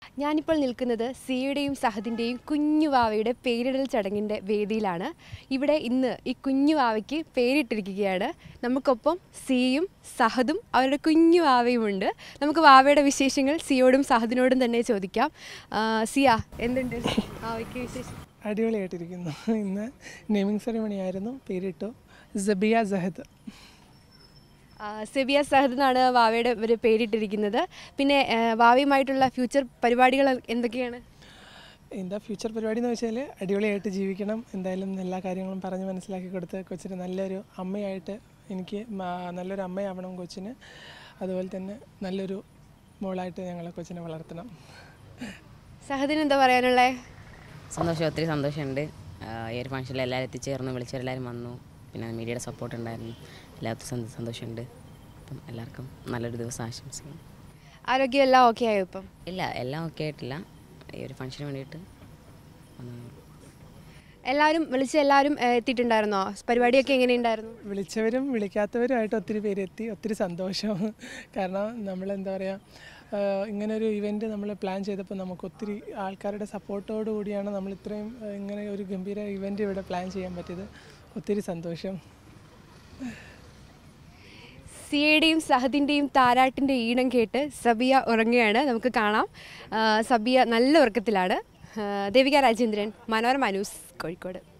ഞാനിപ്പോൾ നിൽക്കുന്നത് സിയുടെയും സഹദിൻ്റെയും കുഞ്ഞുവാവയുടെ പേരിടൽ ചടങ്ങിൻ്റെ വേദിയിലാണ് ഇവിടെ ഇന്ന് ഈ കുഞ്ഞുവാവയ്ക്ക് പേരിട്ടിരിക്കുകയാണ് നമുക്കൊപ്പം സിയും സഹദും അവരുടെ കുഞ്ഞുവാവയും ഉണ്ട് നമുക്ക് വാവയുടെ വിശേഷങ്ങൾ സിയോടും സഹദിനോടും തന്നെ ചോദിക്കാം ആ, സിയ എന്തുണ്ട് വാവയ്ക്ക് വിശേഷം അടിപൊളിയായിട്ടിരിക്കുന്നു ഇന്ന് നെയിമിംഗ് സെറിമണി ആയിരുന്നു പേരിട്ടു സബിയ സഹദ് ആ, സെബിയ സഹദ് എന്നാണ് വാവയുടെ ഒരു പേരിട്ടിരിക്കുന്നത് പിന്നെ ആ, വാവയുമായിട്ടുള്ള ഫ്യൂച്ചർ പരിപാടികൾ എന്തൊക്കെയാണ് എന്താ ഫ്യൂച്ചർ പരിപാടി എന്ന് വെച്ചാൽ അടിപൊളിയായിട്ട് ജീവിക്കണം എന്തായാലും എല്ലാ കാര്യങ്ങളും പറഞ്ഞ് മനസ്സിലാക്കി കൊടുത്ത് കൊച്ചിന് നല്ലൊരു അമ്മയായിട്ട് എനിക്ക് മാ- നല്ലൊരു അമ്മയാവണം കൊച്ചിന് അതുപോലെ തന്നെ നല്ലൊരു മോളായിട്ട് ഞങ്ങൾ കൊച്ചിനെ വളർത്തണം സഹദിന് എന്താ പറയാനുള്ളത് സന്തോഷം ഒത്തിരി സന്തോഷമുണ്ട് ആഹ് ഈ ഒരു ഫംഗ്ഷനിൽ എല്ലാവരും എത്തിച്ചേർന്നു വിളിച്ചവരെല്ലാവരും വന്നു പിന്നെ മീഡിയയുടെ സപ്പോർട്ട് ഉണ്ടായിരുന്നു എല്ലാവർക്കും സന്തോ- സന്തോഷമുണ്ട് അപ്പം എല്ലാവർക്കും നല്ലൊരു ദിവസം ആശംസിക്കുന്നു ആരോഗ്യം എല്ലാം ഓക്കെ ആയോ ഇപ്പം ഇല്ല എല്ലാം ഓക്കെ ആയിട്ടില്ല ഈ ഒരു ഫംഗ്ഷന് വേണ്ടിയിട്ട് വന്നതേ ഉള്ളൂ. എല്ലാവരും വിളിച്ച എല്ലാവരും ഏ, എത്തിയിട്ടുണ്ടായിരുന്നോ പരിപാടിയൊക്കെ എങ്ങനെയുണ്ടായിരുന്നു വിളിച്ചവരും വിളിക്കാത്തവരുമായിട്ട് ഒത്തിരി പേര് എത്തി ഒത്തിരി സന്തോഷം കാരണം നമ്മൾ എന്താ പറയുക ഇങ്ങനൊരു ഇവൻറ്റ് നമ്മൾ പ്ലാൻ ചെയ്തപ്പോൾ നമുക്ക് ഒത്തിരി ആൾക്കാരുടെ സപ്പോർട്ടോടു കൂടിയാണ് നമ്മൾ ഇത്രയും ആ, ഇങ്ങനെ ഒരു ഗംഭീര ഇവൻറ്റ് ഇവിടെ പ്ലാൻ ചെയ്യാൻ പറ്റിയത് ഒത്തിരി സന്തോഷം സിയയുടെയും സഹദിൻ്റെയും താരാട്ടിൻ്റെ ഈണം കേട്ട് സബിയ ഉറങ്ങുകയാണ് നമുക്ക് കാണാം ആ, സബിയ നല്ല ഉറക്കത്തിലാണ് ആ, ദേവിക രാജേന്ദ്രൻ മനോരമ ന്യൂസ് കോഴിക്കോട്